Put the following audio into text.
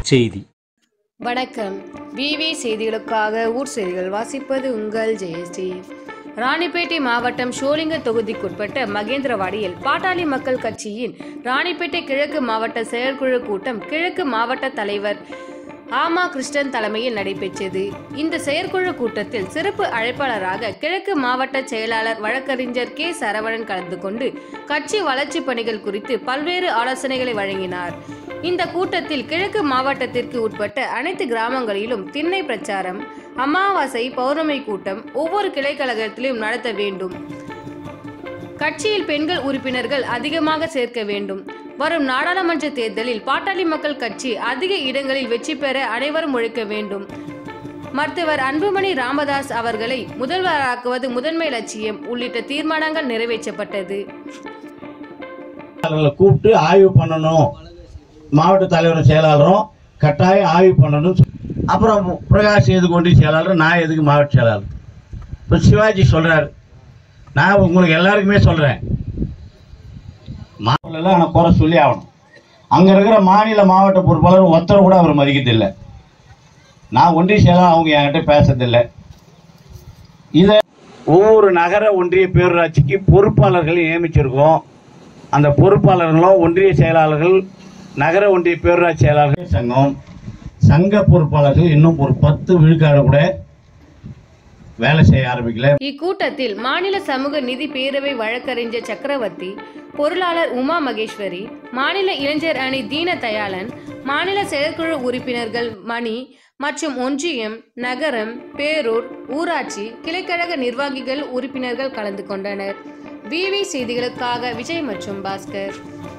செய்தி வணக்கம் விவி செய்திகளுக்காக ஊர் செய்திகள் வாசிப்பது உங்கள் ஜெயஸ்ரீ ராணிப்பேட்டை மாவட்டம் ஷோலிங்க தொகுதிக்குட்பட்ட மகேந்திரவாடியில் பாட்டாளி மக்கள் கட்சியின் ராணிப்பேட்டை கிழக்கு மாவட்ட செயற்குழு கூட்டம் கிழக்கு மாவட்ட தலைவர் ஆமா கிருஷ்ணன் தலைமையில் நடைபெற்றது இந்த செயற்குழு கூட்டத்தில் சிறப்பு அழைப்பாளராக கிழக்கு மாவட்ட செயலாளர் வழக்கறிஞர் கே சரவணன் கலந்து கொண்டு கட்சி வளர்ச்சி பணிகள் குறித்து பல்வேறு ஆலோசனைகளை வழங்கினார் இந்த கூட்டத்தில் கிழக்கு மாவட்டத்திற்கு உட்பட்ட அனைத்து கிராமங்களிலும் திண்ணை பிரச்சாரம் அமாவாசை பௌர்ணமி கூட்டம் ஒவ்வொரு கிளைக்கழகத்திலும் நடத்த வேண்டும் கட்சியில் பெண்கள் உறுப்பினர்கள் அதிகமாக சேர்க்க வேண்டும் வரும் நாடாளுமன்ற தேர்தலில் பாட்டாளி மக்கள் கட்சி அதிக இடங்களில் வெற்றி பெற அனைவரும் உழைக்க வேண்டும் மருத்துவர் அன்புமணி ராமதாஸ் அவர்களை முதல்வராக்குவது முதன்மை லட்சியம் உள்ளிட்ட தீர்மானங்கள் நிறைவேற்றப்பட்டது அவர்களை கூப்பிட்டு ஆய்வு பண்ணணும் மாவட்ட தலைவரும் செயலாளரும் கட்டாயம் ஆய்வு பண்ணணும் அப்புறம் பிரகாஷ் எதுக்கு ஒன்றிய செயலாளர் நான் எதுக்கு மாவட்ட செயலாளர் இப்போ சிவாஜி சொல்றார் நான் உங்களுக்கு எல்லாருக்குமே சொல்றேன் மாவட்டத்தில் ஆனால் குறை சொல்லி ஆகணும் அங்கே இருக்கிற மாநில மாவட்ட பொறுப்பாளர் ஒருத்தர் கூட அவர் மதிக்கிறதில்லை நான் ஒன்றிய செயலாளர் அவங்க என்கிட்ட பேசுறதில்லை இதை ஒவ்வொரு நகர ஒன்றிய பேரூராட்சிக்கு பொறுப்பாளர்களை நியமிச்சிருக்கோம் அந்த பொறுப்பாளர்களும் ஒன்றிய செயலாளர்கள் நகர ஒன்றிய பேரூராட்சி செயலாளர்கள் சங்கம் சங்க பொறுப்பாளர்கள் இன்னும் ஒரு பத்து விழுக்காடு கூட வேலை செய்ய ஆரம்பிக்கல இக்கூட்டத்தில் மாநில சமூக நிதி பேரவை வழக்கறிஞர் சக்கரவர்த்தி பொருளாளர் உமா மகேஸ்வரி மாநில இளைஞர் அணி தீன தயாளன் மாநில செயற்குழு உறுப்பினர்கள் மணி மற்றும் ஒன்றியம் நகரம் பேரூர் ஊராட்சி கிளைக்கழக நிர்வாகிகள் உறுப்பினர்கள் கலந்து கொண்டனர் விவி செய்திகளுக்காக விஜய் மற்றும் பாஸ்கர்